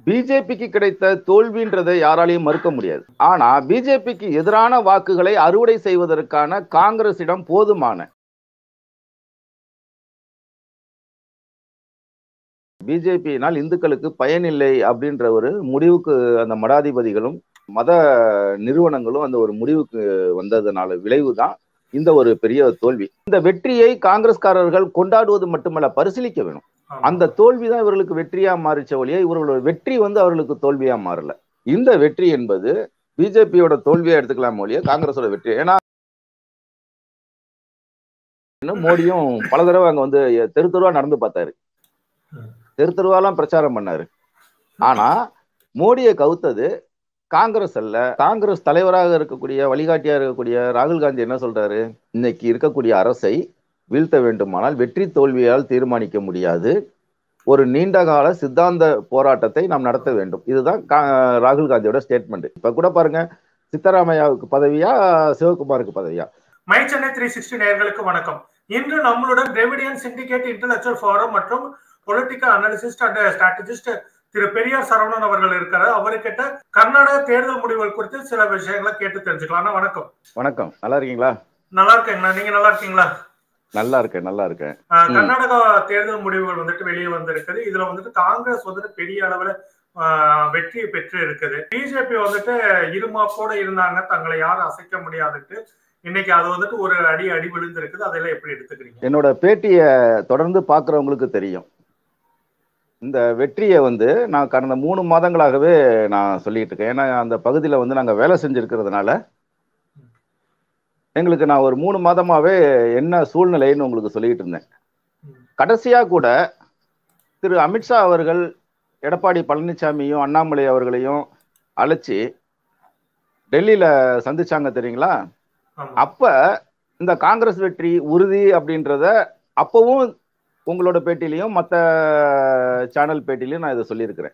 பிஜேபிக்கு கிடைத்த தோல்வின்றதை யாராலையும் மறுக்க முடியாது ஆனா பிஜேபிக்கு எதிரான வாக்குகளை அறுவடை செய்வதற்கான காங்கிரசிடம் போதுமான பிஜேபியினால் இந்துக்களுக்கு பயனில்லை அப்படின்ற ஒரு முடிவுக்கு அந்த மடாதிபதிகளும் மத நிறுவனங்களும் அந்த ஒரு முடிவுக்கு வந்ததுனால விளைவு தான் இந்த ஒரு பெரிய தோல்வி இந்த வெற்றியை காங்கிரஸ்காரர்கள் கொண்டாடுவது மட்டுமல்ல பரிசீலிக்க வேணும் அந்த தோல்வி தான் இவர்களுக்கு வெற்றியா மாறிச்ச ஒழிய இவர்களோட வெற்றி வந்து அவர்களுக்கு தோல்வியா மாறல இந்த வெற்றி என்பது பிஜேபியோட தோல்வியா எடுத்துக்கலாம் ஒழிய காங்கிரஸோட வெற்றி ஏன்னா மோடியும் பல தடவை அங்க வந்து தெரு தெருவா நடந்து பார்த்தாரு தெரு தெருவாலாம் பிரச்சாரம் பண்ணாரு ஆனா மோடியை கவுத்தது காங்கிரஸ் அல்ல காங்கிரஸ் தலைவராக இருக்கக்கூடிய வழிகாட்டியா இருக்கக்கூடிய ராகுல் காந்தி என்ன சொல்றாரு இன்னைக்கு இருக்கக்கூடிய அரசை வீழ்த்த வேண்டுமானால் வெற்றி தோல்வியால் தீர்மானிக்க முடியாது ஒரு நீண்ட கால சித்தாந்த போராட்டத்தை நாம் நடத்த வேண்டும் இதுதான் ராகுல் காந்தியோட ஸ்டேட்மெண்ட் இப்ப கூட பாருங்க சித்தராமையாவுக்கு பதவியா சிவகுமாருக்கு பதவியா மை சென்னை த்ரீ சிக்ஸ்டி நேர்களுக்கு வணக்கம் இன்று நம்மளுடன் டிரெவிடியன் சிண்டிகேட் இன்டலெக்சுவல் ஃபோரம் மற்றும் பொலிட்டிக்கல் அனாலிசிஸ்ட் அண்ட் ஸ்ட்ராட்டஜிஸ்ட் திரு பெரியார் சரவணன் அவர்கள் இருக்காரு அவர்கிட்ட கர்நாடக தேர்தல் முடிவுகள் குறித்து சில விஷயங்களை கேட்டு தெரிஞ்சுக்கலாம் வணக்கம் வணக்கம் நல்லா இருக்கீங்களா நல்லா இருக்கேங்கண்ணா நீங்க நல்லா இருக்கீங்களா நல்லா இருக்கேன் நல்லா இருக்கேன் கர்நாடகா தேர்தல் முடிவுகள் வந்துட்டு வெளியே வந்திருக்குது இதுல வந்துட்டு காங்கிரஸ் வந்துட்டு பெரிய அளவுல வெற்றியை பெற்று இருக்குது பிஜேபி வந்துட்டு இருமாப்போட இருந்தாங்க தங்களை யாரும் அசைக்க முடியாதுட்டு இன்னைக்கு அது வந்துட்டு ஒரு அடி அடி விழுந்து இருக்குது அதெல்லாம் எப்படி எடுத்துக்கிறீங்க என்னோட பேட்டியை தொடர்ந்து பாக்குறவங்களுக்கு தெரியும் இந்த வெற்றியை வந்து நான் கடந்த மூணு மாதங்களாகவே நான் சொல்லிட்டு இருக்கேன் ஏன்னா அந்த பகுதியில் வந்து நாங்கள் வேலை செஞ்சிருக்கிறதுனால எங்களுக்கு நான் ஒரு மூணு மாதமாவே என்ன சூழ்நிலைன்னு உங்களுக்கு சொல்லிட்டு இருந்தேன் கடைசியா கூட திரு அமித்ஷா அவர்கள் எடப்பாடி பழனிசாமியும் அண்ணாமலை அவர்களையும் அழைச்சி டெல்லியில சந்திச்சாங்க தெரியுங்களா அப்ப இந்த காங்கிரஸ் வெற்றி உறுதி அப்படின்றத அப்பவும் உங்களோட பேட்டிலையும் மற்ற சேனல் பேட்டிலையும் நான் இதை சொல்லியிருக்கிறேன்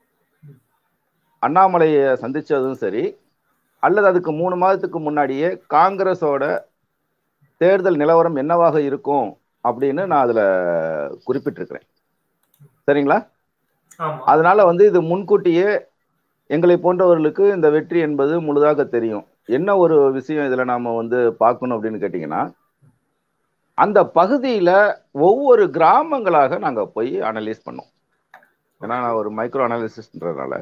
அண்ணாமலையை சந்திச்சதும் சரி அல்லது அதுக்கு மூணு மாதத்துக்கு முன்னாடியே காங்கிரஸோட தேர்தல் நிலவரம் என்னவாக இருக்கும் அப்படின்னு நான் அதுல குறிப்பிட்டிருக்கிறேன் சரிங்களா அதனால வந்து இது முன்கூட்டியே எங்களை போன்றவர்களுக்கு இந்த வெற்றி என்பது முழுதாக தெரியும் என்ன ஒரு விஷயம் இதுல நாம வந்து பார்க்கணும் அப்படின்னு கேட்டீங்கன்னா அந்த பகுதியில ஒவ்வொரு கிராமங்களாக நாங்க போய் அனலைஸ் பண்ணோம் ஏன்னா நான் ஒரு மைக்ரோ அனாலிசிஸ்ன்றதுனால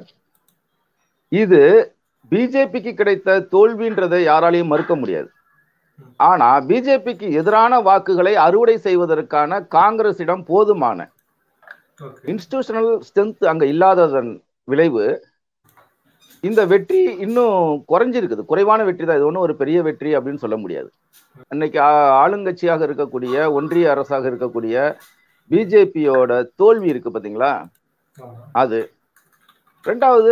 இது பிஜேபிக்கு கிடைத்த தோல்வின்றதை யாராலையும் மறுக்க முடியாது ஆனா பிஜேபிக்கு எதிரான வாக்குகளை அறுவடை செய்வதற்கான காங்கிரசிடம் போதுமான இன்ஸ்டிடியூஷனல் ஸ்ட்ரென்த் அங்க இல்லாததன் விளைவு இந்த வெற்றி இன்னும் குறைஞ்சிருக்குது குறைவான வெற்றி தான் இது ஒன்றும் ஒரு பெரிய வெற்றி அப்படின்னு சொல்ல முடியாது இன்னைக்கு ஆளுங்கட்சியாக இருக்கக்கூடிய ஒன்றிய அரசாக இருக்கக்கூடிய பிஜேபியோட தோல்வி இருக்கு பாத்தீங்களா அது ரெண்டாவது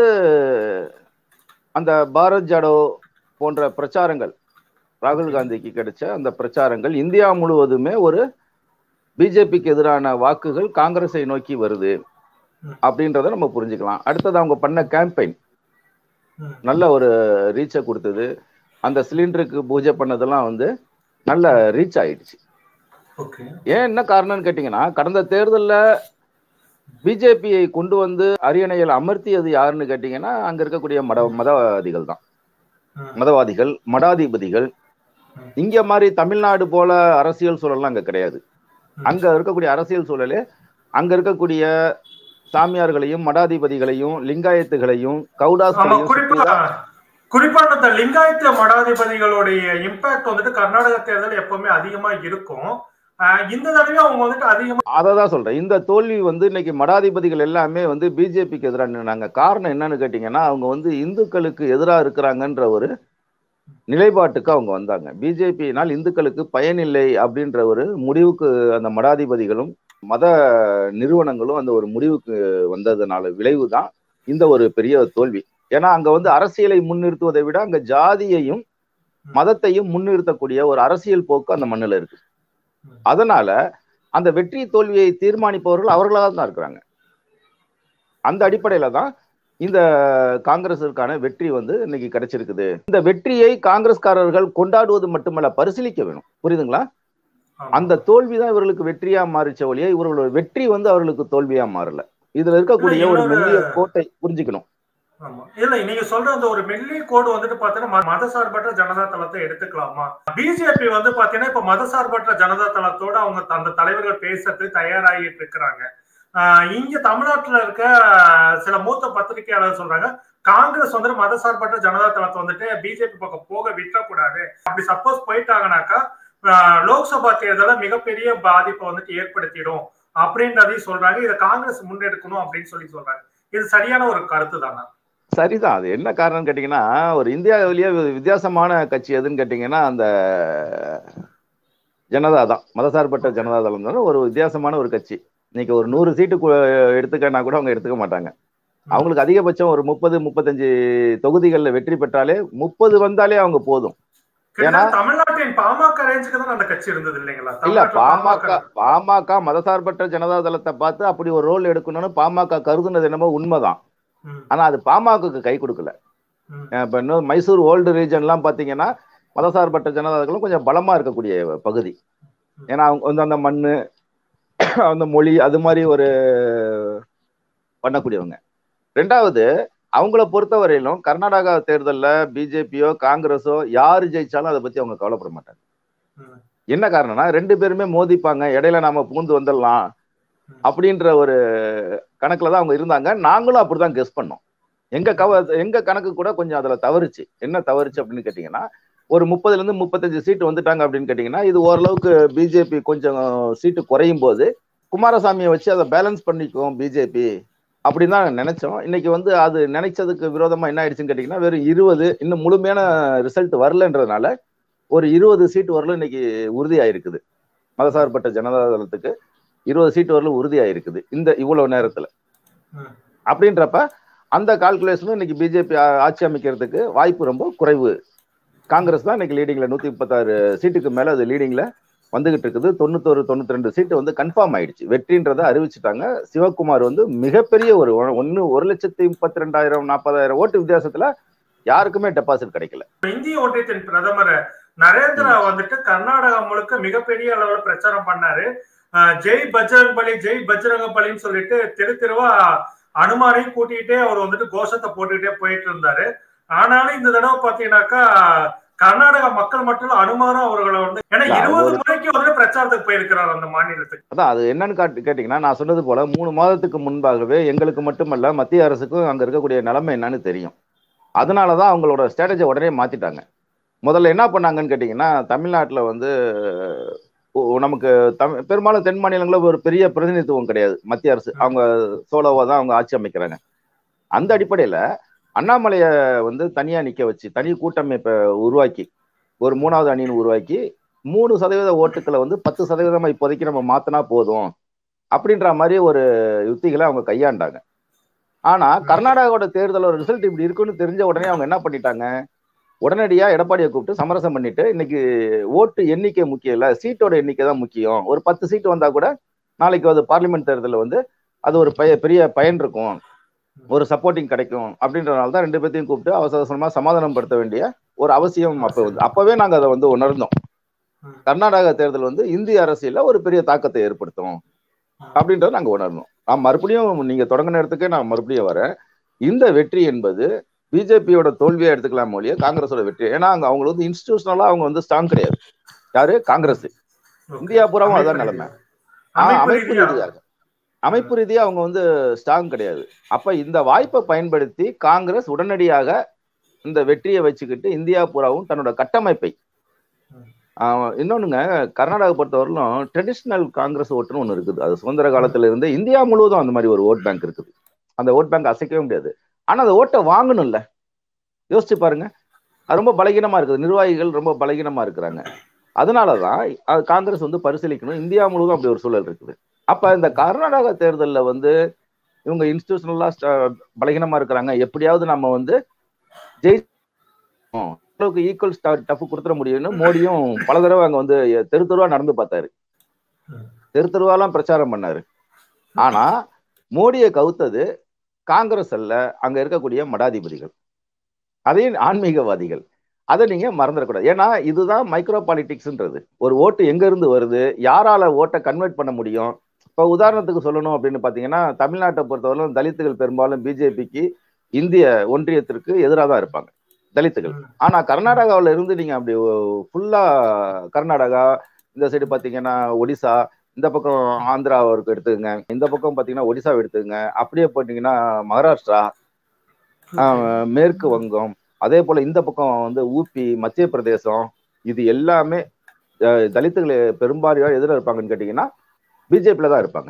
அந்த பாரத் ஜாடோ போன்ற பிரச்சாரங்கள் ராகுல் காந்திக்கு கிடைச்ச அந்த பிரச்சாரங்கள் இந்தியா முழுவதுமே ஒரு பிஜேபிக்கு எதிரான வாக்குகள் காங்கிரஸை நோக்கி வருது அப்படின்றத நம்ம புரிஞ்சுக்கலாம் அடுத்தது அவங்க பண்ண கேம்பெயின் நல்ல ஒரு ரீச்சை கொடுத்தது அந்த சிலிண்டருக்கு பூஜை பண்ணதெல்லாம் வந்து நல்ல ரீச் ஆயிடுச்சு ஏன் என்ன காரணம்னு கேட்டீங்கன்னா கடந்த தேர்தலில் பிஜேபியை கொண்டு வந்து அரியணையில் அமர்த்தியது யாருன்னு கேட்டீங்கன்னா அங்க இருக்கக்கூடிய மத மதவாதிகள் தான் மதவாதிகள் மடாதிபதிகள் இங்க மாதிரி தமிழ்நாடு போல அரசியல் சூழல்லாம் அங்க கிடையாது அங்க இருக்கக்கூடிய அரசியல் சூழலே அங்க இருக்கக்கூடிய சாமியார்களையும் மடாதிபதிகளையும் லிங்காயத்துகளையும் கவுடாஸ்களையும் குறிப்பா இந்த லிங்காயத்து மடாதிபதிகளுடைய இம்பாக்ட் வந்துட்டு கர்நாடக தேர்தல் எப்பவுமே அதிகமா இருக்கும் இந்த தடவை அவங்க வந்துட்டு அதிகமா அதை தான் சொல்றேன் இந்த தோல்வி வந்து இன்னைக்கு மடாதிபதிகள் எல்லாமே வந்து பிஜேபிக்கு எதிராக நின்னாங்க காரணம் என்னன்னு கேட்டீங்கன்னா அவங்க வந்து இந்துக்களுக்கு எதிராக இருக்கிறாங்கன்ற ஒரு நிலைப்பாட்டுக்கு அவங்க வந்தாங்க பிஜேபியினால் இந்துக்களுக்கு பயனில்லை அப்படின்ற ஒரு முடிவுக்கு அந்த மடாதிபதிகளும் மத நிறுவனங்களும் அந்த ஒரு முடிவுக்கு வந்ததுனால விளைவு தான் இந்த ஒரு பெரிய தோல்வி ஏன்னா அங்க வந்து அரசியலை முன்னிறுத்துவதை விட அங்க ஜாதியையும் மதத்தையும் முன்னிறுத்தக்கூடிய ஒரு அரசியல் போக்கு அந்த மண்ணில் இருக்கு அதனால அந்த வெற்றி தோல்வியை தீர்மானிப்பவர்கள் அவர்களாக தான் இருக்கிறாங்க அந்த அடிப்படையில தான் இந்த காங்கிரஸிற்கான வெற்றி வந்து இன்னைக்கு கிடைச்சிருக்குது இந்த வெற்றியை காங்கிரஸ்காரர்கள் கொண்டாடுவது மட்டுமல்ல பரிசீலிக்க வேணும் புரியுதுங்களா அந்த தோல்வி தான் இவர்களுக்கு வெற்றியா மாறிச்ச ஒழிய இவர்களோட வெற்றி வந்து அவர்களுக்கு தோல்வியா மாறல இதுல இருக்கக்கூடிய இல்ல, ஒரு இன்னொரு- மெல்லிய கோட்டை புரிஞ்சுக்கணும் ஆமா இல்ல நீங்க சொல்ற அந்த ஒரு மெல்லிய கோடு வந்துட்டு பாத்தீங்கன்னா மதசார்பற்ற ஜனதா தளத்தை எடுத்துக்கலாமா பிஜேபி வந்து பாத்தீங்கன்னா இப்ப மதசார்பற்ற ஜனதா தளத்தோட அவங்க அந்த தலைவர்கள் பேசுறது தயாராகிட்டு இருக்கிறாங்க ஆஹ் இங்க தமிழ்நாட்டுல இருக்க சில மூத்த பத்திரிகையாளர் சொல்றாங்க காங்கிரஸ் வந்துட்டு மதசார்பற்ற ஜனதா தளத்தை வந்துட்டு பிஜேபி பக்கம் போக விட்டக்கூடாது அப்படி சப்போஸ் போயிட்டாங்கனாக்கா ஆஹ் லோக்சபா தேர்தல மிகப்பெரிய பாதிப்பை வந்துட்டு ஏற்படுத்திடும் அப்படின்றதையும் சொல்றாங்க இதை காங்கிரஸ் முன்னெடுக்கணும் அப்படின்னு சொல்லி சொல்றாங்க இது சரியான ஒரு கருத்து தானா சரிதான் அது என்ன காரணம் கேட்டீங்கன்னா ஒரு இந்தியாவிலேயே வி- வித்தியாசமான கட்சி எதுன்னு கேட்டீங்கன்னா அந்த ஜனதா தான் மதசார்பற்ற ஜனதா தளம் தான் ஒரு வித்தியாசமான ஒரு கட்சி இன்னைக்கு ஒரு நூறு சீட்டு கு- எடுத்துக்கன்னா கூட அவங்க எடுத்துக்க மாட்டாங்க அவங்களுக்கு அதிகபட்சம் ஒரு முப்பது முப்பத்தஞ்சு தொகுதிகளில் வெற்றி பெற்றாலே முப்பது வந்தாலே அவங்க போதும் ஏன்னா- கிட்டத்தட்ட தமிழ்நாட்டின் பாமக ரேஞ்சுக்கு தான் அந்த கட்சி இருந்தது இல்லைங்களா இல்ல தமிழ்நாட்டுல பாமக பாமக மதசார்பற்ற ஜனதா தளத்தை பார்த்து அப்படி ஒரு ரோல் எடுக்கணும்னு பாமக கருதுனது என்னமோ உண்மைதான் ம், ஆனா அது பாமகக்கு கை கொடுக்கல ம், அஹ் இப்ப இன்னும் மைசூர் ஓல்டு ரீஜன்லாம் பாத்தீங்கன்னா மதசார்பற்ற ஜனதாதளம் கொஞ்சம் பலமா இருக்கக்கூடிய பகுதி ஏன்னா அவங்க வந்து அந்த மண்ணு அந்த மொழி அது மாதிரி ஒரு பண்ணக்கூடியவங்க ரெண்டாவது அவங்கள பொறுத்தவரையிலும் கர்நாடகா தேர்தல்ல பிஜேபியோ காங்கிரஸோ யாரு ஜெயிச்சாலும் அதை பத்தி அவங்க கவலைப்பட மாட்டாங்க ம், என்ன காரணம்னா ரெண்டு பேருமே மோதிப்பாங்க இடையில நாம பூந்து வந்துடலாம் அப்படின்ற ஒரு கணக்குல தான் அவங்க இருந்தாங்க நாங்களும் அப்படிதான் கெஸ் பண்ணோம் எங்க கவ எங்க கணக்கு கூட கொஞ்சம் அதுல தவறுச்சு என்ன தவறுச்சு அப்படின்னு கேட்டீங்கன்னா ஒரு முப்பதுல இருந்து முப்பத்தஞ்சு சீட்டு வந்துட்டாங்க அப்படின்னு கேட்டீங்கன்னா இது ஓரளவுக்கு பிஜேபி கொஞ்சம் சீட்டு குறையும் போது குமாரசாமியை வச்சு அதை பேலன்ஸ் பண்ணிக்கும் பிஜேபி அப்படின்னு தான் நினைச்சோம் இன்னைக்கு வந்து அது நினைச்சதுக்கு விரோதமா என்ன ஆயிடுச்சுன்னு கேட்டீங்கன்னா வெறும் இருபது இன்னும் முழுமையான ரிசல்ட் வரலன்றதுனால ஒரு இருபது சீட் வரலும் இன்னைக்கு உறுதியாயிருக்குது மதசார்பற்ற ஜனதா தளத்துக்கு இருபது சீட் வரலும் உறுதியாயிருக்குது இந்த இவ்வளவு நேரத்துல ம். அப்படின்றப்ப அந்த கால்குலேஷனும் இன்னைக்கு பிஜேபி ஆட்சி அமைக்கிறதுக்கு வாய்ப்பு ரொம்ப குறைவு காங்கிரஸ் தான் இன்னைக்கு லீடிங்ல நூத்தி முப்பத்தாறு சீட்டுக்கு மேல அது லீடிங்ல வந்துகிட்டு இருக்குது தொண்ணூத்தொரு தொண்ணூத்தி ரெண்டு சீட்டு வந்து கன்ஃபார்ம் ஆயிடுச்சு வெற்றின்றதை அறிவிச்சிட்டாங்க சிவகுமார் வந்து மிகப்பெரிய ஒரு ஒ- ஒண்ணு ஒரு லட்சத்தி முப்பத்தி ரெண்டாயிரம் நாற்பதாயிரம் ஓட்டு வித்தியாசத்துல யாருக்குமே டெபாசிட் கிடைக்கல இந்திய ஒன்றியத்தின் பிரதமர் நரேந்திரா வந்துட்டு கர்நாடகா முழுக்க மிகப்பெரிய அளவுல பிரச்சாரம் பண்ணாரு அஹ் ஜெய் பஜ்ரங் பலி ஜெய் பஜ்ரங்க பலின்னு சொல்லிட்டு தெரு தெருவா அனுமானையும் கூட்டிகிட்டே அவர் வந்துட்டு கோஷத்தை போட்டுக்கிட்டே போயிட்டு இருந்தாரு ஆனாலும் இந்த தடவை பாத்தீங்கன்னாக்கா கர்நாடக மக்கள் மட்டும் இல்ல, அனுமானும் அவர்களை வந்து ஏன்னா இல்ல, இருபது ஒரு- முறைக்கு வந்து பிரச்சாரத்துக்கு போயிருக்கிறார் அந்த மாநிலத்துக்கு அதான் அது என்னன்னு காட்டு கேட்டீங்கன்னா நான் சொன்னது போல மூணு மாதத்துக்கு முன்பாகவே எங்களுக்கு மட்டுமல்ல மத்திய அரசுக்கும் அங்க இருக்கக்கூடிய நிலைமை என்னன்னு தெரியும் அதனாலதான் அவங்களோட ஸ்ட்ராட்டஜி உடனே மாத்திட்டாங்க முதல்ல என்ன பண்ணாங்கன்னு கேட்டீங்கன்னா தமிழ்நாட்டுல வந்து ஒ- நமக்கு தமிழ் பெரும்பாலும் தென் மாநிலங்களில் ஒரு பெரிய பிரதிநிதித்துவம் கிடையாது மத்திய அரசு அவங்க சோலோவா தான் அவங்க ஆட்சி அமைக்கிறாங்க அந்த அடிப்படையில அண்ணாமலையை வந்து தனியா நிக்க வச்சு தனி கூட்டமைப்பை உருவாக்கி ஒரு மூணாவது அணின்னு உருவாக்கி மூணு சதவீத ஓட்டுக்களை வந்து பத்து சதவீதமா இப்போதைக்கு நம்ம மாத்தினா போதும் அப்படின்ற மாதிரி ஒரு யுத்திகளை அவங்க கையாண்டாங்க ஆனா கர்நாடகாவோட தேர்தலோட ரிசல்ட் இப்படி இருக்குன்னு தெரிஞ்ச உடனே அவங்க என்ன பண்ணிட்டாங்க உடனடியா எடப்பாடியை கூப்பிட்டு சமரசம் பண்ணிட்டு இன்னைக்கு ஓட்டு எண்ணிக்கை முக்கியம் இல்ல சீட்டோட எண்ணிக்கை தான் முக்கியம் ஒரு பத்து சீட்டு வந்தா கூட நாளைக்கு அது பார்லிமெண்ட் தேர்தலில் வந்து அது ஒரு பய பெரிய பயன் இருக்கும் ஒரு சப்போர்ட்டிங் கிடைக்கும் அப்படின்றனால தான் ரெண்டு பேர்த்தையும் கூப்பிட்டு அவசர அவசரமா சமாதானம் படுத்த வேண்டிய ஒரு அவசியம் அப்ப வந்து அப்பவே நாங்க அதை வந்து உணர்ந்தோம் கர்நாடகா தேர்தல் வந்து இந்திய அரசியல்ல ஒரு பெரிய தாக்கத்தை ஏற்படுத்தும் அப்படின்றத நாங்க உணர்ந்தோம் நான் மறுபடியும் நீங்க தொடங்கின இடத்துக்கே நான் மறுபடியும் வரேன் இந்த வெற்றி என்பது பிஜேபியோட தோல்வியா எடுத்துக்கலாம் மொழிய காங்கிரஸோட வெற்றி ஏன்னா அங்க அவங்க வந்து இன்ஸ்டிடியூஷனலா அவங்க வந்து ஸ்ட்ராங் கிடையாது யாரு காங்கிரஸ் இந்தியா பூராவும் அதான் நிலைமை ஆஹ் அமைப்பு ரீதியாக அமைப்பு ரீதியா அவங்க வந்து ஸ்ட்ராங் கிடையாது அப்ப இந்த வாய்ப்பை பயன்படுத்தி காங்கிரஸ் உடனடியாக இந்த வெற்றியை வச்சுக்கிட்டு இந்தியா பூராவும் தன்னோட கட்டமைப்பை ஆஹ் இன்னொன்னுங்க கர்நாடகா பொறுத்தவரையிலும் ட்ரெடிஷ்னல் காங்கிரஸ் ஓட்டுன்னு ஒன்று இருக்குது அது சுதந்திர காலத்துல இருந்து இந்தியா முழுவதும் அந்த மாதிரி ஒரு ஓட் பேங்க் இருக்குது அந்த ஓட் பேங்க் அசைக்கவே முடியாது ஆனா அந்த ஓட்டை வாங்கணும்ல யோசிச்சு பாருங்க அது ரொம்ப பலகீனமா இருக்குது நிர்வாகிகள் ரொம்ப பலகீனமா இருக்கிறாங்க அதனாலதான் அது காங்கிரஸ் வந்து பரிசீலிக்கணும் இந்தியா முழுவதும் அப்படி ஒரு சூழல் இருக்குது அப்ப இந்த கர்நாடகா தேர்தலில் வந்து இவங்க இன்ஸ்டிடியூஷனலா பலகீனமா இருக்கிறாங்க எப்படியாவது நம்ம வந்து ஜெயி அளவுக்கு ஈக்குவல் டஃப் கொடுத்துட முடியும்னு மோடியும் பல தடவை அங்க வந்து தெரு தெருவா நடந்து பார்த்தாரு தெரு தெருவாலாம் பிரச்சாரம் பண்ணாரு ஆனா மோடியை கவுத்தது காங்கிரஸ் அல்ல அங்க இருக்கக்கூடிய மடாதிபதிகள் அதையும் ஆன்மீகவாதிகள் அதை நீங்க மறந்துடக்கூடாது ஏன்னா இதுதான் மைக்ரோ பாலிடிக்ஸ்ன்றது ஒரு ஓட்டு எங்க இருந்து வருது யாரால ஓட்டை கன்வெர்ட் பண்ண முடியும் இப்போ உதாரணத்துக்கு சொல்லணும் அப்படின்னு பார்த்தீங்கன்னா தமிழ்நாட்டை பொறுத்தவரை தலித்துகள் பெரும்பாலும் பிஜேபிக்கு இந்திய ஒன்றியத்திற்கு எதிராக தான் இருப்பாங்க தலித்துகள் ஆனா கர்நாடகாவில் இருந்து நீங்க அப்படி ஃபுல்லா கர்நாடகா இந்த சைடு பாத்தீங்கன்னா ஒடிசா இந்த பக்கம் ஆந்திராவுக்கு எடுத்துக்கங்க இந்த பக்கம் பாத்தீங்கன்னா ஒடிசாவை எடுத்துக்கங்க அப்படியே போட்டீங்கன்னா மகாராஷ்டிரா மேற்கு வங்கம் அதே போல இந்த பக்கம் வந்து ஊபி மத்திய பிரதேசம் இது எல்லாமே தலித்துகள் பெரும்பாலியா எதிர இருப்பாங்கன்னு கேட்டீங்கன்னா பிஜேபியில தான் இருப்பாங்க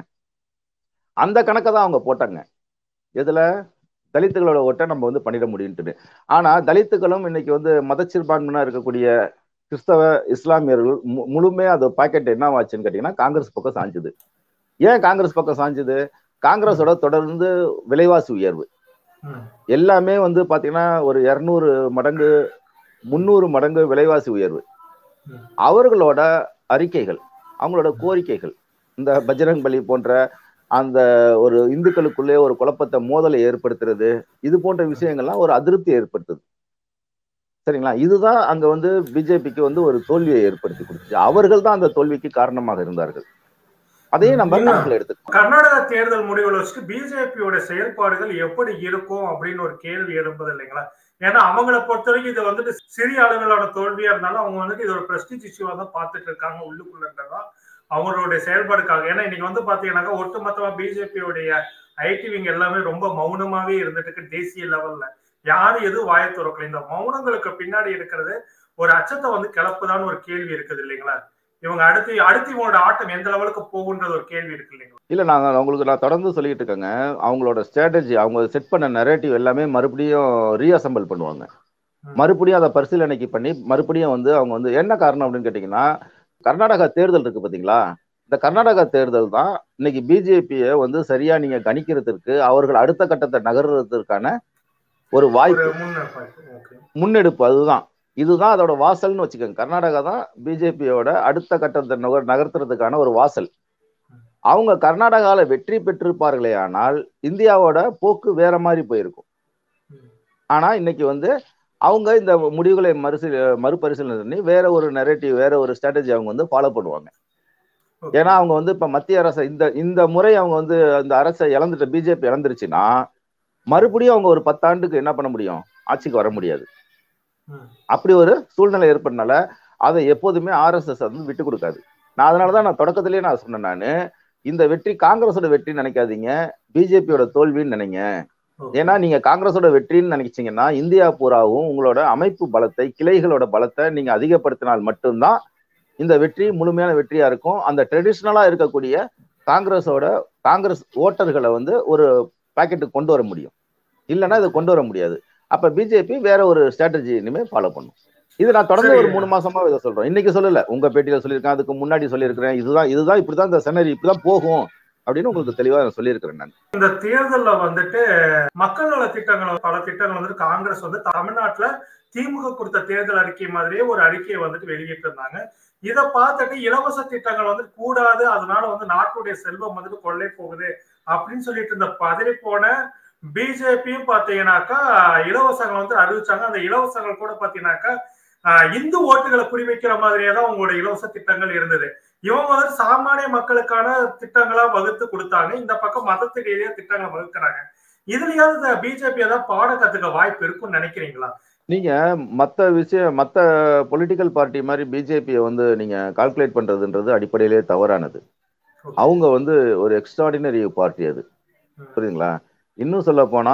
அந்த கணக்கை தான் அவங்க போட்டாங்க எதுல தலித்துகளோட ஓட்டை நம்ம வந்து பண்ணிட முடியும்ட்டு ஆனா தலித்துகளும் இன்னைக்கு வந்து மதச்சிறுபான்மையா இருக்கக்கூடிய கிறிஸ்தவ இஸ்லாமியர்கள் முழுமையா அது பாக்கெட் என்ன ஆச்சுன்னு கேட்டீங்கன்னா காங்கிரஸ் பக்கம் சாஞ்சுது ஏன் காங்கிரஸ் பக்கம் சாஞ்சுது காங்கிரஸோட தொடர்ந்து விலைவாசி உயர்வு எல்லாமே வந்து பாத்தீங்கன்னா ஒரு இருநூறு மடங்கு முன்னூறு மடங்கு விலைவாசி உயர்வு அவர்களோட அறிக்கைகள் அவங்களோட கோரிக்கைகள் இந்த பஜரங் பலி போன்ற அந்த ஒரு இந்துக்களுக்குள்ளே ஒரு குழப்பத்தை மோதலை ஏற்படுத்துறது இது போன்ற விஷயங்கள்லாம் ஒரு அதிருப்தி ஏற்படுத்துது சரிங்களா இதுதான் அங்க வந்து பிஜேபிக்கு வந்து ஒரு தோல்வியை ஏற்படுத்தி கொடுத்துச்சு அவர்கள் தான் அந்த தோல்விக்கு காரணமாக இருந்தார்கள் அதையும் நம்ம கணக்கில் எடுத்துக்கணும் கர்நாடக தேர்தல் முடிவுல வச்சுட்டு பிஜேபியோட செயல்பாடுகள் எப்படி இருக்கும் அப்படின்னு ஒரு கேள்வி எழும்புது இல்லைங்களா ஏன்னா அவங்கள பொறுத்த வரைக்கும் இது வந்துட்டு சிறிய அளவிலான தோல்வியா இருந்தாலும் அவங்க வந்துட்டு இது ஒரு பிரஸ்டிஜ் இஷ்யூவா தான் பார்த்துட்டு இருக்காங்க உள்ளுக்குள்ளதான் அவங்களுடைய செயல்பாடுக்காக ஏன்னா இன்னைக்கு வந்து பாத்தீங்கன்னாக்கா ஒட்டுமொத்தமா பிஜேபியோடைய ஐடி விங் எல்லாமே ரொம்ப மௌனமாவே இருந்துட்டு இருக்கு தேசிய லெவல்ல யாரும் எதுவும் வாய திறக்கல இந்த மௌனங்களுக்கு பின்னாடி இருக்கிறது ஒரு அச்சத்தை வந்து கிளப்புதான்னு ஒரு கேள்வி இருக்குது இல்லைங்களா இவங்க அடுத்து அடுத்து இவங்களோட ஆட்டம் எந்த லெவலுக்கு போகுன்றது ஒரு கேள்வி இருக்கு இல்லைங்களா இல்ல நாங்க உங்களுக்கு நான் தொடர்ந்து சொல்லிட்டு இருக்கேங்க அவங்களோட ஸ்ட்ராட்டஜி அவங்க செட் பண்ண நெரேட்டிவ் எல்லாமே மறுபடியும் ரீஅசம்பிள் பண்ணுவாங்க மறுபடியும் அதை பரிசீலனைக்கு பண்ணி மறுபடியும் வந்து அவங்க வந்து என்ன காரணம் அப்படின்னு கேட்டீங்கன்னா கர்நாடகா தேர்தல் இருக்கு பாத்தீங்களா இந்த கர்நாடகா தேர்தல் தான் இன்னைக்கு பிஜேபியை வந்து சரியா நீங்க கணிக்கிறதுக்கு அவர்கள் அடுத்த கட்டத்தை நகர்றதுக்கான ஒரு வாய்ப்பு முன்னெடுப்பு அதுதான் இதுதான் அதோட வாசல்னு வச்சுக்கோங்க கர்நாடகா தான் பிஜேபியோட அடுத்த கட்டத்தை நகர் நகர்த்துறதுக்கான ஒரு வாசல் அவங்க கர்நாடகால வெற்றி பெற்றிருப்பார்களே ஆனால் இந்தியாவோட போக்கு வேற மாதிரி போயிருக்கும் ஆனா இன்னைக்கு வந்து அவங்க இந்த முடிவுகளை மறுசி மறுபரிசீலனை பண்ணி வேற ஒரு நெரேட்டிவ் வேற ஒரு ஸ்ட்ராட்டஜி அவங்க வந்து ஃபாலோ பண்ணுவாங்க ஏன்னா அவங்க வந்து இப்ப மத்திய அரசை இந்த இந்த முறை அவங்க வந்து அந்த அரசை இழந்துட்ட பிஜேபி இழந்துருச்சுன்னா மறுபடியும் அவங்க ஒரு பத்தாண்டுக்கு என்ன பண்ண முடியும் ஆட்சிக்கு வர முடியாது அப்படி ஒரு சூழ்நிலை ஏற்பட்டனால அதை எப்போதுமே ஆர்எஸ்எஸ் வந்து விட்டு கொடுக்காது நான் அதனாலதான் நான் தொடக்கத்திலேயே நான் சொன்னேன் நான் இந்த வெற்றி காங்கிரஸோட வெற்றி நினைக்காதீங்க பிஜேபியோட தோல்வின்னு நினைங்க ஏன்னா நீங்க காங்கிரஸோட வெற்றின்னு நினைச்சீங்கன்னா இந்தியா பூராவும் உங்களோட அமைப்பு பலத்தை கிளைகளோட பலத்தை நீங்க அதிகப்படுத்தினால் மட்டும்தான் இந்த வெற்றி முழுமையான வெற்றியா இருக்கும் அந்த ட்ரெடிஷ்னலா இருக்கக்கூடிய காங்கிரஸோட காங்கிரஸ் ஓட்டர்களை வந்து ஒரு பாக்கெட்டுக்கு கொண்டு வர முடியும் இல்லைன்னா இதை கொண்டு வர முடியாது அப்ப பிஜேபி வேற ஒரு ஸ்ட்ராட்டஜி இனிமே ஃபாலோ பண்ணும் இது நான் தொடர்ந்து ஒரு மூணு மாசமா இதை சொல்றேன் இன்னைக்கு சொல்லல உங்க பேட்டியில சொல்லியிருக்கேன் அதுக்கு முன்னாடி சொல்லியிருக்கிறேன் இதுதான் இதுதான் இப்படிதான் இந்த செனரி இப்படிதான் போகும் அப்படின்னு உங்களுக்கு தெளிவா சொல்லியிருக்கிறேன் நான் இந்த தேர்தல்ல வந்துட்டு மக்கள் நல திட்டங்கள் பல திட்டங்கள் வந்துட்டு காங்கிரஸ் வந்து தமிழ்நாட்டுல திமுக கொடுத்த தேர்தல் அறிக்கை மாதிரியே ஒரு அறிக்கையை வந்துட்டு வெளியிட்டு இருந்தாங்க இதை பார்த்துட்டு இலவச திட்டங்கள் வந்து கூடாது அதனால வந்து நாட்டுடைய செல்வம் வந்துட்டு கொள்ளை போகுது அப்படின்னு சொல்லிட்டு இருந்த பதறி போன பிஜேபியும் பாத்தீங்கன்னாக்கா இலவசங்கள் வந்து அறிவிச்சாங்க அந்த இலவசங்கள் கூட பாத்தீங்கன்னாக்கா இந்து ஓட்டுகளை குறிவைக்கிற மாதிரியே தான் உங்களோட இலவச திட்டங்கள் இருந்தது இவங்க வந்து சாமானிய மக்களுக்கான திட்டங்களா வகுத்து கொடுத்தாங்க இந்த பக்கம் மதத்துக்கு எதிராக திட்டங்களை வகுக்கிறாங்க இதுலயாவது பிஜேபி ஏதாவது பாட கத்துக்க வாய்ப்பு இருக்கும்னு நினைக்கிறீங்களா நீங்க மத்த விஷயம் மத்த பொலிட்டிக்கல் பார்ட்டி மாதிரி பிஜேபியை வந்து நீங்க கால்குலேட் பண்றதுன்றது அடிப்படையிலே தவறானது அவங்க வந்து ஒரு எக்ஸ்ட்ராடினரி பார்ட்டி அது புரியுதுங்களா இன்னும் சொல்ல போனா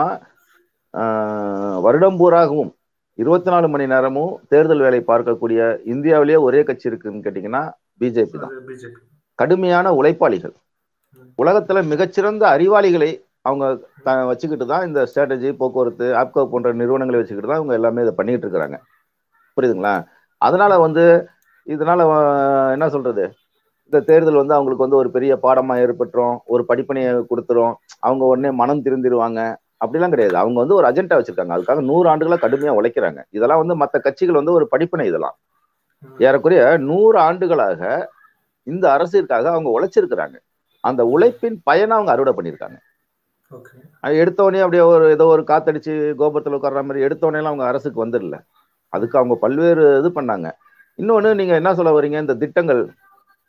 வருடம் பூராகவும் இருபத்தி நாலு மணி நேரமும் தேர்தல் வேலை பார்க்கக்கூடிய இந்தியாவிலேயே ஒரே கட்சி இருக்குன்னு கேட்டீங்கன்னா பிஜேபி தான் கடுமையான உழைப்பாளிகள் உலகத்துல மிகச்சிறந்த அறிவாளிகளை அவங்க வச்சுக்கிட்டு தான் இந்த ஸ்ட்ராட்டஜி போக்குவரத்து ஆப்கோ போன்ற நிறுவனங்களை வச்சுக்கிட்டு தான் அவங்க எல்லாமே இதை பண்ணிட்டு இருக்கிறாங்க புரியுதுங்களா அதனால வந்து இதனால என்ன சொல்றது இந்த தேர்தல் வந்து அவங்களுக்கு வந்து ஒரு பெரிய பாடமா ஏற்பட்டுரும் ஒரு படிப்பனையை கொடுத்துரும் அவங்க உடனே மனம் திருந்திருவாங்க அப்படிலாம் கிடையாது அவங்க வந்து ஒரு அஜெண்டா வச்சிருக்காங்க அதுக்காக நூறு ஆண்டுகளா கடுமையா உழைக்கிறாங்க இதெல்லாம் வந்து மற்ற கட்சிகள் வந்து ஒரு படிப்பனை இதெல்லாம் ஏறக்குறைய நூறு ஆண்டுகளாக இந்த அரசிற்காக அவங்க உழைச்சிருக்கிறாங்க அந்த உழைப்பின் பயனை அவங்க அறுவடை பண்ணியிருக்காங்க எடுத்தவொடனே அப்படியே ஒரு ஏதோ ஒரு காத்தடிச்சு கோபுரத்தில் உட்கார்ற மாதிரி எடுத்தவொடனே அவங்க அரசுக்கு வந்துடல அதுக்கு அவங்க பல்வேறு இது பண்ணாங்க இன்னொன்று நீங்க என்ன சொல்ல வரீங்க இந்த திட்டங்கள்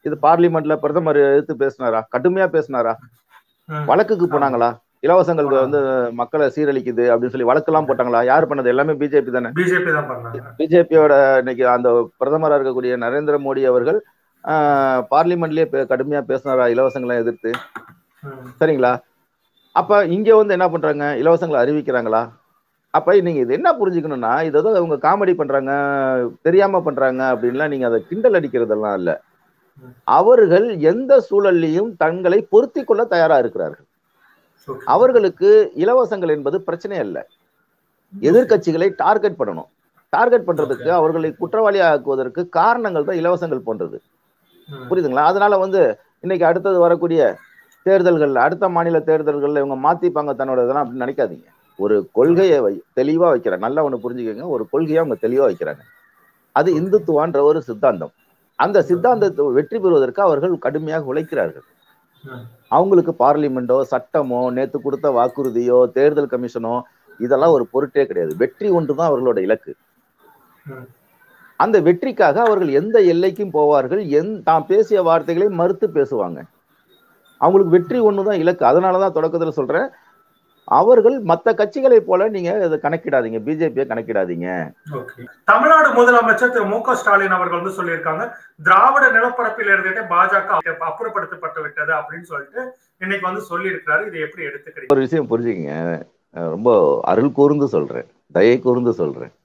இது பார்லிமெண்ட்ல பிரதமர் எதிர்த்து பேசினாரா கடுமையா பேசினாரா ம். வழக்குக்கு போனாங்களா இலவசங்கள் வந்து மக்களை சீரழிக்குது அப்படின்னு சொல்லி வழக்கெல்லாம் போட்டாங்களா யார் பண்ணது எல்லாமே பிஜேபி தானே பிஜேபி தான் பண்ணாங்க பிஜேபியோட இன்னைக்கு அந்த பிரதமரா இருக்கக்கூடிய நரேந்திர மோடி அவர்கள் ஆஹ், பார்லிமெண்ட்லயே பே- கடுமையா பேசினாரா இலவசங்களை எதிர்த்து ம். சரிங்களா அப்ப இங்க வந்து என்ன பண்றாங்க இலவசங்களை அறிவிக்கிறாங்களா அப்ப நீங்க இது என்ன புரிஞ்சுக்கணும்னா இது ஏதோ அவங்க காமெடி பண்றாங்க தெரியாம பண்றாங்க அப்படின்லாம் நீங்க அதை கிண்டல் அடிக்கிறதெல்லாம் இல்ல அவர்கள் எந்த சூழல்லையும் தங்களை பொருத்தி கொள்ள தயாரா இருக்கிறார்கள் Okay. அவர்களுக்கு இலவசங்கள் என்பது பிரச்சனை அல்ல எதிர்க்கட்சிகளை டார்கெட் பண்ணணும் டார்கெட் பண்றதுக்கு அவர்களை குற்றவாளி ஆக்குவதற்கு காரணங்கள் தான் இலவசங்கள் போன்றது ம். புரியுதுங்களா அதனால வந்து இன்னைக்கு அடுத்தது வரக்கூடிய தேர்தல்கள் அடுத்த மாநில தேர்தல்கள்ல இவங்க மாத்திப்பாங்க தன்னோட இதெல்லாம் அப்படின்னு நினைக்காதீங்க ஒரு கொள்கையை வை தெளிவா வைக்கிறாங்க நல்லா ஒண்ணு புரிஞ்சுக்கோங்க ஒரு கொள்கையை அவங்க தெளிவா வைக்கிறாங்க அது இந்துத்துவான்ற ஒரு சித்தாந்தம் அந்த சித்தாந்தத்தை வெற்றி பெறுவதற்கு அவர்கள் கடுமையாக உழைக்கிறார்கள் ம். அவங்களுக்கு பார்லிமெண்டோ சட்டமோ நேத்து கொடுத்த வாக்குறுதியோ தேர்தல் கமிஷனோ இதெல்லாம் ஒரு பொருட்டே கிடையாது வெற்றி ஒன்றுதான் அவர்களோட இலக்கு ம். அந்த வெற்றிக்காக அவர்கள் எந்த எல்லைக்கும் போவார்கள் எந் தான் பேசிய வார்த்தைகளை மறுத்து பேசுவாங்க அவங்களுக்கு வெற்றி ஒண்ணுதான் இலக்கு அதனாலதான் தொடக்கத்துல சொல்றேன் அவர்கள் மத்த கட்சிகளை போல நீங்க இதை கணக்கிடாதீங்க பிஜேபியை கணக்கிடாதீங்க Okay. தமிழ்நாடு முதலமைச்சர் திரு மு க ஸ்டாலின் அவர்கள் வந்து சொல்லியிருக்காங்க திராவிட நிலப்பரப்பில் இருந்துட்டே பாஜக அப்புறப்படுத்தப்பட்டு விட்டது அப்படின்னு சொல்லிட்டு இன்னைக்கு வந்து சொல்லியிருக்கிறாரு இதை எப்படி எடுத்துக்கிறீங்க ஒரு விஷயம் புரிஞ்சுக்கங்க அஹ் ரொம்ப அருள் கூர்ந்து சொல்றேன் தயை கூர்ந்து சொல்றேன்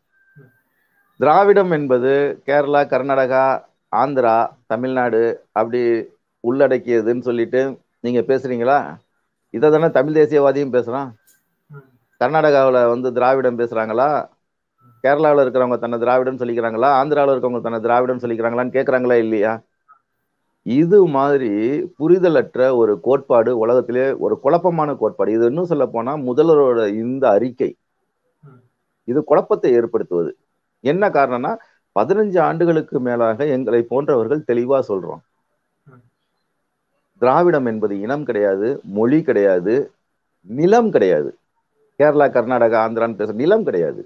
திராவிடம் என்பது கேரளா கர்நாடகா ஆந்திரா தமிழ்நாடு அப்படி உள்ளடக்கியதுன்னு சொல்லிட்டு நீங்க பேசுறீங்களா இதை தானே தமிழ் தேசியவாதியும் பேசுறான் ம். கர்நாடகாவில் வந்து திராவிடம் பேசுறாங்களா கேரளாவில் இருக்கிறவங்க தன்னை திராவிடம் சொல்லிக்கிறாங்களா ஆந்திராவில் இருக்கவங்க தன்னை திராவிடம் சொல்லிக்கிறாங்களான்னு கேட்குறாங்களா இல்லையா இது மாதிரி புரிதலற்ற ஒரு கோட்பாடு உலகத்திலே ஒரு குழப்பமான கோட்பாடு இது இன்னும் சொல்ல போனா முதல்வரோட இந்த அறிக்கை ம். இது குழப்பத்தை ஏற்படுத்துவது என்ன காரணம்னா பதினஞ்சு ஆண்டுகளுக்கு மேலாக எங்களை போன்றவர்கள் தெளிவா சொல்றோம் ம். திராவிடம் என்பது இனம் கிடையாது மொழி கிடையாது நிலம் கிடையாது கேரளா கர்நாடகா ஆந்திரான்னு பேச நிலம் கிடையாது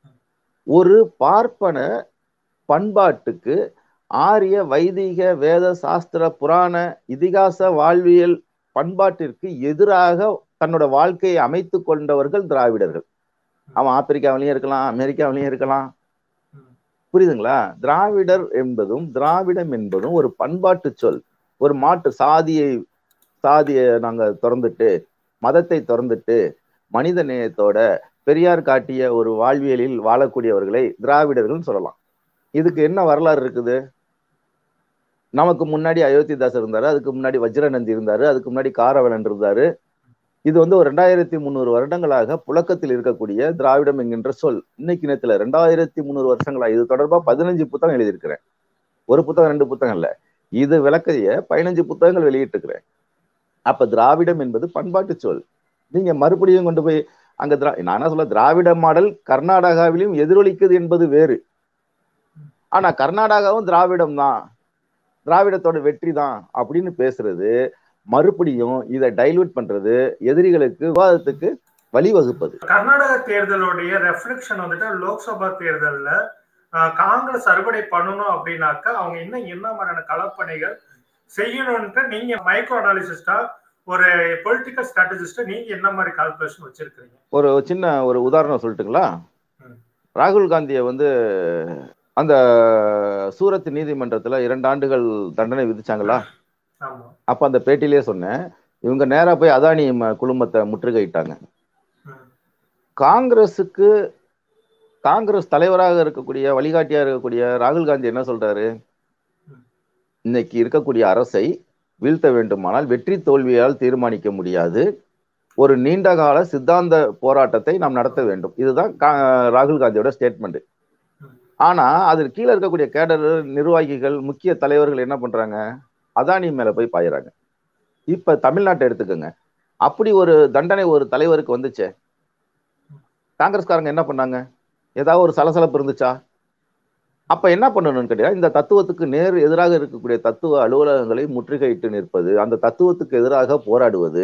ஒரு பார்ப்பன பண்பாட்டுக்கு ஆரிய வைதிக வேத சாஸ்திர புராண இதிகாச வாழ்வியல் பண்பாட்டிற்கு எதிராக தன்னோட வாழ்க்கையை அமைத்து கொண்டவர்கள் திராவிடர்கள் அவன் ஆப்பிரிக்காவிலையும் இருக்கலாம் அமெரிக்காவிலையும் இருக்கலாம் ம். புரியுதுங்களா திராவிடர் என்பதும் திராவிடம் என்பதும் ஒரு பண்பாட்டு சொல் ஒரு மாட்டு சாதியை சாதியை நாங்க திறந்துட்டு மதத்தை திறந்துட்டு மனித நேயத்தோட பெரியார் காட்டிய ஒரு வாழ்வியலில் வாழக்கூடியவர்களை திராவிடர்கள் சொல்லலாம் இதுக்கு என்ன வரலாறு இருக்குது நமக்கு முன்னாடி அயோத்திதாசர் இருந்தாரு அதுக்கு முன்னாடி வஜ்ரநந்தி இருந்தாரு அதுக்கு முன்னாடி காரவலன் இருந்தாரு இது வந்து ஒரு ரெண்டாயிரத்தி முந்நூறு வருடங்களாக புழக்கத்தில் இருக்கக்கூடிய திராவிடம் என்கின்ற சொல் இன்னைக்கு நேரத்துல ரெண்டாயிரத்தி முந்நூறு வருஷங்களா இது தொடர்பா பதினஞ்சு புத்தகம் எழுதியிருக்கிறேன் ஒரு புத்தகம் ரெண்டு புத்தகம் இல்ல இது விளக்கைய பதினஞ்சு புத்தகங்கள் வெளியிட்டிருக்கிறேன் அப்ப திராவிடம் என்பது பண்பாட்டு சொல் நீங்க மறுபடியும் கொண்டு போய் அங்க திரா நான் என்ன சொல்ல திராவிட மாடல் கர்நாடகாவிலும் எதிரொலிக்குது என்பது வேறு ஆனா கர்நாடகாவும் திராவிடம் தான் திராவிடத்தோட வெற்றி தான் அப்படின்னு பேசுறது மறுபடியும் இதை டைல்யூட் பண்றது எதிரிகளுக்கு விவாதத்துக்கு வழிவகுப்பது கர்நாடக தேர்தலுடைய ரெஃப்ளெக்ஷன் வந்துட்டு லோக்சபா தேர்தல்ல ஆஹ், காங்கிரஸ் அறுவடை பண்ணணும் அப்படின்னாக்கா அவங்க இன்னும் என்ன மாதிரியான களப்பணிகள் செய்யணும்ட்டு நீங்க மைக்ரோ அனாலிசிஸ்டா ஒரு பொலிட்டிக்கல் ஸ்ட்ராட்டஜிஸ்டா நீங்க என்ன மாதிரி கால்குலேஷன் வச்சிருக்கீங்க ஒரு சின்ன ஒரு உதாரணம் சொல்லட்டுங்களா ம். ராகுல் காந்தியை வந்து அந்த சூரத் நீதிமன்றத்துல இரண்டு ஆண்டுகள் தண்டனை விதிச்சாங்களா ஆமா அப்ப அந்த பேட்டிலேயே சொன்னேன் இவங்க நேரா போய் அதானி ம- குழுமத்தை முற்றுகையிட்டாங்க ம். காங்கிரஸுக்கு காங்கிரஸ் தலைவராக இருக்கக்கூடிய வழிகாட்டியா இருக்கக்கூடிய ராகுல் காந்தி என்ன சொல்றாரு இன்னைக்கு இருக்கக்கூடிய அரசை வீழ்த்த வேண்டுமானால் வெற்றி தோல்வியால் தீர்மானிக்க முடியாது ஒரு நீண்டகால சித்தாந்த போராட்டத்தை நாம் நடத்த வேண்டும் இதுதான் கா- ராகுல் காந்தியோட ஸ்டேட்மெண்ட் ஆனா அதில் கீழே இருக்கக்கூடிய கேடர் நிர்வாகிகள் முக்கிய தலைவர்கள் என்ன பண்றாங்க அதானி மேல போய் பாயிறாங்க இப்ப தமிழ்நாட்டை எடுத்துக்கோங்க அப்படி ஒரு தண்டனை ஒரு தலைவருக்கு வந்துச்சே காங்கிரஸ்காரங்க என்ன பண்ணாங்க ஏதாவது ஒரு சலசலப்பு இருந்துச்சா அப்ப என்ன பண்ணணும்னு கேட்டீங்கன்னா இந்த தத்துவத்துக்கு நேர் எதிராக இருக்கக்கூடிய தத்துவ அலுவலகங்களை முற்றுகையிட்டு நிற்பது அந்த தத்துவத்துக்கு எதிராக போராடுவது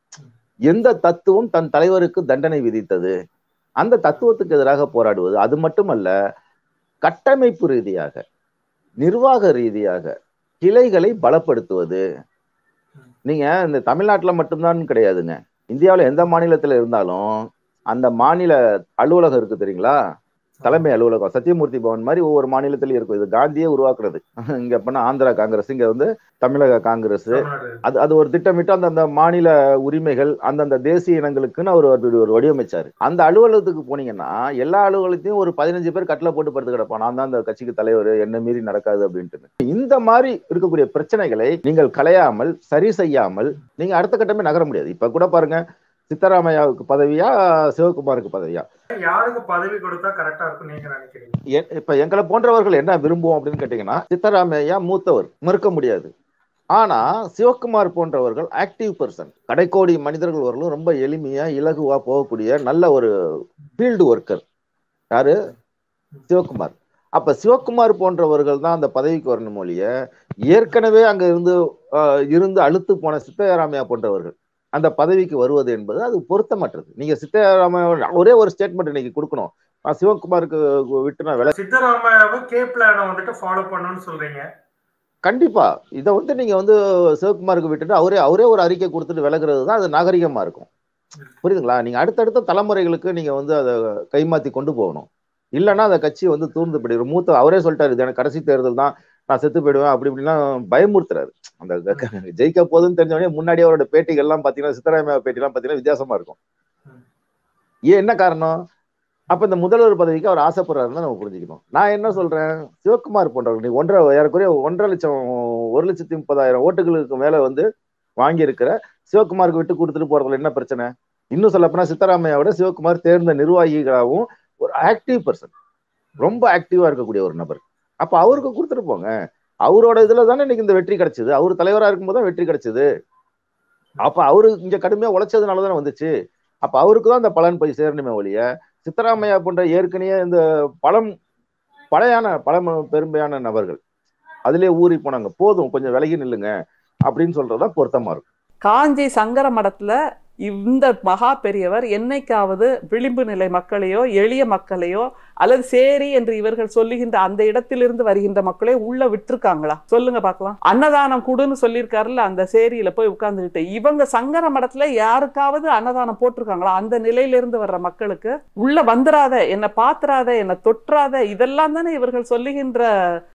எந்த தத்துவம் தன் தலைவருக்கு தண்டனை விதித்தது அந்த தத்துவத்துக்கு எதிராக போராடுவது அது மட்டுமல்ல கட்டமைப்பு ரீதியாக நிர்வாக ரீதியாக கிளைகளை பலப்படுத்துவது நீங்க இந்த தமிழ்நாட்டுல மட்டும்தான் கிடையாதுங்க இந்தியாவுல எந்த மாநிலத்துல இருந்தாலும் அந்த மாநில அலுவலகம் இருக்கு தெரியுங்களா தலைமை அலுவலகம் சத்தியமூர்த்தி பவன் மாதிரி ஒவ்வொரு மாநிலத்திலயும் இருக்கும் இது காந்தியே உருவாக்குறது இங்க பண்ண ஆந்திரா காங்கிரஸ் இங்க வந்து தமிழக காங்கிரஸ் தமிழ்நாடு. அது அது ஒரு திட்டமிட்டு அந்தந்த மாநில உரிமைகள் அந்தந்த தேசிய இனங்களுக்குன்னு அவர் ஒரு ஒரு வடிவமைச்சாரு அந்த அலுவலகத்துக்கு போனீங்கன்னா எல்லா அலுவலகத்தையும் ஒரு பதினஞ்சு பேர் கட்டில போட்டு படுத்து கிடப்பான் நான் தான் அந்த கட்சிக்கு தலைவர் என்ன மீறி நடக்காது அப்படின்ட்டு இந்த மாதிரி இருக்கக்கூடிய பிரச்சனைகளை நீங்கள் களையாமல் சரி செய்யாமல் நீங்க அடுத்த கட்டமே நகர முடியாது இப்ப கூட பாருங்க சித்தராமையாவுக்கு பதவியா சிவகுமாருக்கு பதவியா யாருக்கு பதவி கொடுத்தா கரெக்டா இருக்கும் நீங்க நினைக்கிறீங்க எ- இப்ப எங்களை போன்றவர்கள் என்ன விரும்புவோம் அப்படின்னு கேட்டீங்கன்னா சித்தராமையா மூத்தவர் மறுக்க முடியாது ஆனா சிவகுமார் போன்றவர்கள் ஆக்டிவ் பர்சன் கடைக்கோடி மனிதர்கள் வரலும் ரொம்ப எளிமையா இலகுவா போகக்கூடிய நல்ல ஒரு ஃபீல்டு ஒர்க்கர் யாரு சிவகுமார் அப்ப சிவகுமார் போன்றவர்கள் தான் அந்த பதவிக்கு வரணும் ஒழிய ஏற்கனவே அங்க இருந்து ஆஹ், இருந்து அழுத்து போன சித்தராமையா போன்றவர்கள் அந்த பதவிக்கு வருவது என்பது அது பொருத்தமற்றது நீங்க சித்தராமையா ஒரே ஒரு ஸ்டேட்மெண்ட் இன்னைக்கு கொடுக்கணும் நான் சிவகுமாருக்கு விட்டு நான் வில சித்தராமையாவை கே பிளான வந்துட்டு ஃபாலோ பண்ணணும்னு சொல்றீங்க கண்டிப்பா இதை வந்து நீங்க வந்து சிவகுமாருக்கு விட்டுட்டு அவரே அவரே ஒரு அறிக்கை கொடுத்துட்டு விலகுறது தான் அது நாகரிகமா இருக்கும் புரியுதுங்களா நீங்க அடுத்தடுத்த தலைமுறைகளுக்கு நீங்க வந்து அதை கைமாத்தி கொண்டு போகணும் இல்லைன்னா அந்த கட்சி வந்து தூர்ந்து போயிடும் மூத்த அவரே சொல்லிட்டாரு இது எனக்கு கடைசி தேர்தல் தான் நான் செத்து போயிடுவேன் அப்படி இப்படிலாம் பயமுறுத்துறாரு அந்த க- ஜெயிக்க போகுதுன்னு தெரிஞ்சவொடனே முன்னாடி அவரோட பேட்டிகள்லாம் பாத்தீங்கன்னா சித்தராமையா பேட்டிலாம் பாத்தீங்கன்னா வித்தியாசமா இருக்கும் ஏன் என்ன காரணம் அப்ப இந்த முதல்வர் பதவிக்கு அவர் ஆசைப்படுறாருன்னு நம்ம புரிஞ்சுக்கணும் நான் என்ன சொல்றேன் சிவகுமார் போன்றவர்கள் நீ ஒன்றரை ஏறக்குறைய ஒன்றரை லட்சம் ஒரு லட்சத்தி முப்பதாயிரம் ஓட்டுகளுக்கு மேல வந்து வாங்கியிருக்கிற சிவகுமாருக்கு விட்டு கொடுத்துட்டு போறதுல என்ன பிரச்சனை இன்னும் சொல்லப்போனா சித்தராமையாவோட சிவகுமார் தேர்ந்த நிர்வாகிகளாகவும் ஒரு ஆக்டிவ் பர்சன் ரொம்ப ஆக்டிவா இருக்கக்கூடிய ஒரு நபர் அப்ப அவருக்கு கொடுத்துட்டு போங்க அவரோட இதுல தானே இன்னைக்கு இந்த வெற்றி கிடைச்சது அவர் தலைவரா இருக்கும்போது தான் வெற்றி கிடைச்சது அப்ப அவரு இங்க கடுமையா உழைச்சதுனால தானே வந்துச்சு அப்ப அவருக்கு தான் இந்த பலன் போய் சேரணுமே ஒழிய சித்தராமையா போன்ற ஏற்கனவே இந்த பழம் பழையான பழம் பெருமையான நபர்கள் அதிலே ஊறி போனாங்க போதும் கொஞ்சம் விலகி நில்லுங்க அப்படின்னு சொல்றதா பொருத்தமா இருக்கும் காஞ்சி சங்கர மடத்துல இந்த மகா பெரியவர் என்னைக்காவது விளிம்பு நிலை மக்களையோ எளிய மக்களையோ அல்லது சேரி என்று இவர்கள் சொல்லுகின்ற அந்த இடத்திலிருந்து வருகின்ற மக்களை உள்ள விட்டுருக்காங்களா சொல்லுங்க பார்க்கலாம் அன்னதானம் கொடுன்னு சொல்லியிருக்காருல்ல அந்த சேரியில போய் உட்கார்ந்துகிட்டு இவங்க சங்கர மடத்துல யாருக்காவது அன்னதானம் போட்டிருக்காங்களா அந்த நிலையிலிருந்து வர்ற மக்களுக்கு உள்ள வந்துராத என்னை பாத்துறாத என்னை தொற்றாத இதெல்லாம் தானே இவர்கள் சொல்லுகின்ற